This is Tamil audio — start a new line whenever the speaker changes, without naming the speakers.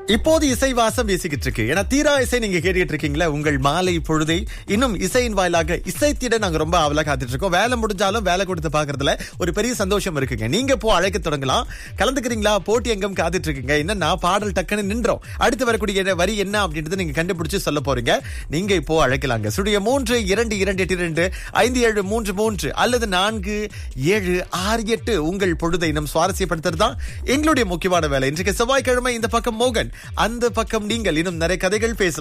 இப்போது இசை வாசம் வீசிக்கிட்டு இருக்கு ஏன்னா தீரா இசை நீங்க கேட்டுட்டு இருக்கீங்களா உங்கள் மாலை பொழுதை இன்னும் இசையின் வாயிலாக இசைத்திட நாங்க ரொம்ப அவலா காத்துட்டு இருக்கோம் வேலை முடிஞ்சாலும் வேலை கொடுத்து பாக்குறதுல ஒரு பெரிய சந்தோஷம் இருக்குங்க நீங்க போ அழைக்க தொடங்கலாம் கலந்துக்கிறீங்களா போட்டி எங்கும் காத்துட்டு இருக்கீங்க என்னன்னா பாடல் டக்குன்னு நின்றோம் அடுத்து வரக்கூடிய வரி என்ன அப்படின்றத நீங்க கண்டுபிடிச்சு சொல்ல போறீங்க நீங்க இப்போ அழைக்கலாங்க சுடிய மூன்று இரண்டு இரண்டு எட்டு இரண்டு ஐந்து ஏழு மூன்று மூன்று அல்லது நான்கு ஏழு ஆறு எட்டு உங்கள் பொழுதை இன்னும் சுவாரஸ்யப்படுத்துறது தான் எங்களுடைய முக்கியமான வேலை இன்றைக்கு செவ்வாய்க்கிழமை இந்த பக்கம் மோகன் அந்த பக்கம் நீங்கள் இன்னும் நிறைய கதைகள் பேசலாம்